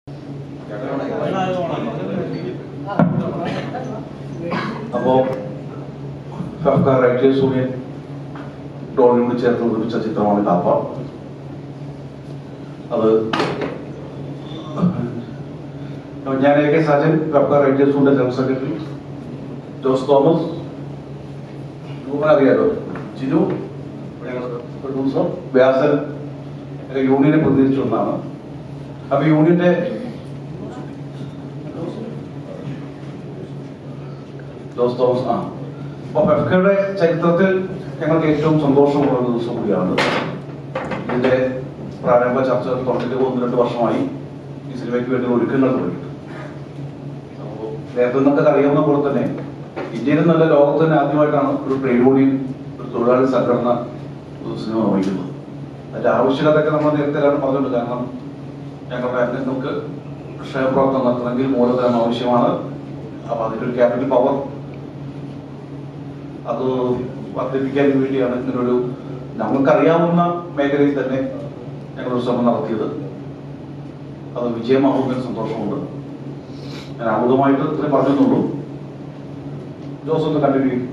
അപ്പോ സർക്കാർ writers union ഡോളിനോട് ചേർത്ത് നിർമ്മിച്ച ചിത്രമാണ് കാപ്പ അത് ഞാൻ എ കെ സാജൻ സർക്കാർ writers union general secretary Jose Thomas union അറിയാലോ ജിനു പ്രൊഡ്യൂസർ വ്യാസൻ ഒക്കെ യൂണിയനെ പ്രതിനിധിച്ച ഒന്നാണ് അപ്പൊ യൂണിയന്റെ ജോസ് തോമസ് ആ അപ്പൊ ഫെഫ്കയുടെ ചരിത്രത്തിൽ ഞങ്ങൾക്ക് ഏറ്റവും സന്തോഷമുള്ള ഒരു ദിവസം കൂടിയാണ് ഇതിന്റെ പ്രാരംഭ ചർച്ച തുടങ്ങിയിട്ട് ഒന്ന് രണ്ട് വർഷമായി ഈ സിനിമയ്ക്ക് വേണ്ടി ഒരുക്കങ്ങൾ തുടങ്ങിയിട്ട് അപ്പോ നേരത്തെ നിന്നൊക്കെ അറിയാവുന്ന പോലെ തന്നെ ഇന്ത്യയിൽ നല്ല ലോകത്ത് തന്നെ ആദ്യമായിട്ടാണ് ഒരു ട്രേഡ് യൂണിയൻ ഒരു തൊഴിലാളി സംഘടന ഒരു സിനിമ നിർമ്മിക്കുന്നത് അതിന്റെ ആവശ്യകതയൊക്കെ നമ്മൾ നേരത്തെ പറഞ്ഞിട്ടുണ്ട് കാരണം ഞങ്ങളുടെ അംഗങ്ങൾക്ക് ക്ഷേമപ്രവർത്തനം നടത്തണമെങ്കിൽ മൂലധനം ആവശ്യമാണ് അപ്പൊ അതിന്റെ ഒരു ക്യാപിറ്റൽ പവർ അത് വർദ്ധിപ്പിക്കാൻ വേണ്ടിയാണ് ഇങ്ങനൊരു നമുക്കറിയാവുന്ന മേഖലയിൽ തന്നെ ഞങ്ങൾ ഒരു ശ്രമം നടത്തിയത് അത് വിജയമാകുന്നതിന് സന്തോഷമുണ്ട് ഞാൻ അമുതമായിട്ട് ഇത്രയും പറഞ്ഞെന്നുള്ളൂ ജോസ് ഒന്ന് കണ്ടിന്യൂ ചെയ്യും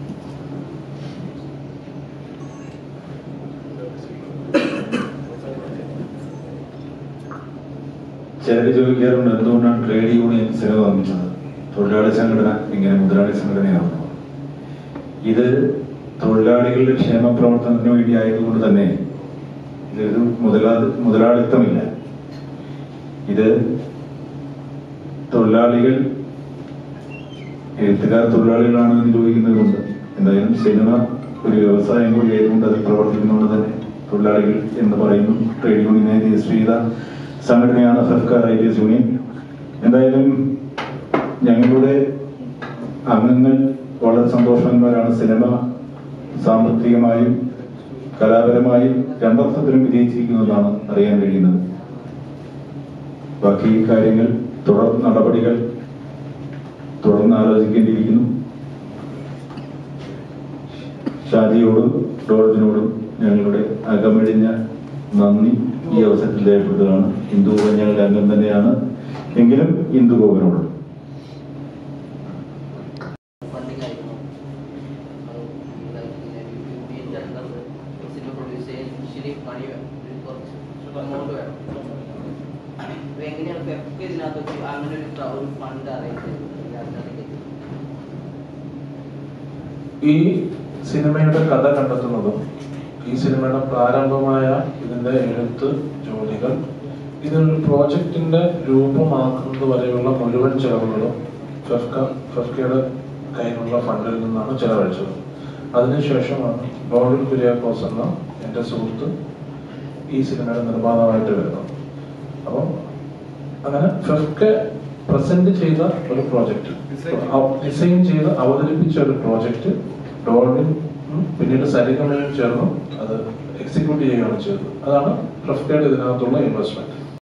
ചിലർ ചോദിക്കാറുണ്ട് എന്തുകൊണ്ടാണ് ട്രേഡ് യൂണിയൻ സിനിമ നിർമ്മിച്ചത് തൊഴിലാളി സംഘടന ഇങ്ങനെ മുതലാളി സംഘടനയാകുന്നു ഇത് തൊഴിലാളികളുടെ ക്ഷേമ പ്രവർത്തനത്തിന് വേണ്ടി ആയതുകൊണ്ട് തന്നെ ഇതൊരു മുതലാളി മുതലാളിത്തമില്ല ഇത് തൊഴിലാളികൾ എഴുത്തുകാർ തൊഴിലാളികളാണോ എന്ന് ചോദിക്കുന്നതുകൊണ്ട് എന്തായാലും സിനിമ ഒരു വ്യവസായം കൂടി ആയതുകൊണ്ട് അത് പ്രവർത്തിക്കുന്നതുകൊണ്ട് തന്നെ തൊഴിലാളികൾ എന്ന് പറയുന്നു ട്രേഡ് യൂണിയനെ രജിസ്റ്റർ ചെയ്ത സംഘടനയാണ് സർക്കാർ റൈറ്റേഴ്സ് യൂണിയൻ എന്തായാലും ഞങ്ങളുടെ അംഗങ്ങൾ വളരെ സന്തോഷവാന്മാരാണ് സിനിമ സാമ്പത്തികമായും കലാപരമായും രണ്ടർത്ഥത്തിലും വിജയിച്ചിരിക്കുന്നതാണ് അറിയാൻ കഴിയുന്നത് ബാക്കി കാര്യങ്ങൾ തുടർ നടപടികൾ തുടർന്ന് ആലോചിക്കേണ്ടിയിരിക്കുന്നു ഷാജിയോടും ജോർജിനോടും ഞങ്ങളുടെ അകമഴിഞ്ഞ നന്ദി ഈ അവസരത്തിൽ രേഖപ്പെടുത്തുകയാണ് ഹിന്ദു ഞങ്ങളുടെ അംഗം തന്നെയാണ് എങ്കിലും ഹിന്ദു ഗോപനോടും ഫണ്ടിങ് ആയിരുന്നു യൂണിയൻ്റെ അണ്ടറിൽ സിനിമ പ്രൊഡ്യൂസ് ചെയ്യാൻ ഇനിഷ്യലി മണി വേണം ഒരു കുറച്ച് എമൗണ്ട് വേണം അപ്പോൾ എങ്ങനെയാണ് ഫെഫ്റ്റ് ഇതിനകത്ത് ഒരു അങ്ങനെ ഒരു ക്ര- ഒരു ഫണ്ട് അറേഞ്ച് ചെയ്തത് അതിനകത്തേക്ക് ഈ സിനിമയുടെ കഥ കണ്ടെത്തുന്നതും ഈ സിനിമയുടെ പ്രാരംഭമായ ഇതിന്റെ എഴുത്ത് ജോലികൾ ഇതൊരു പ്രോജക്റ്റിന്റെ രൂപമാക്കുന്നത് വരെയുള്ള മുഴുവൻ ചെലവുകളും ഫെഫ്ക ഫെഫ്കയുടെ കയ്യിലുള്ള ഫണ്ടിൽ നിന്നാണ് ചെലവഴിച്ചത് അതിനുശേഷമാണ് റോഡിൽ കുര്യാക്കോസ് എന്ന എൻ്റെ സുഹൃത്ത് ഈ സിനിമയുടെ നിർമ്മാതാവായിട്ട് വരുന്നത് അപ്പം അങ്ങനെ ഫെഫ്ക പ്രസന്റ് ചെയ്ത ഒരു പ്രോജക്റ്റ് ഡിസൈൻ ചെയ്ത് അവതരിപ്പിച്ച ഒരു പ്രോജക്റ്റ് ഡോൾവിൻ ഉം, പിന്നീട് സരിഗമയും ചേർന്ന് അത് എക്സിക്യൂട്ട് ചെയ്യുകയാണ് ചെയ്തത് അതാണ് ഫെഫ്കയുടെ ഇതിനകത്തുള്ള ഇൻവെസ്റ്റ്മെന്റ്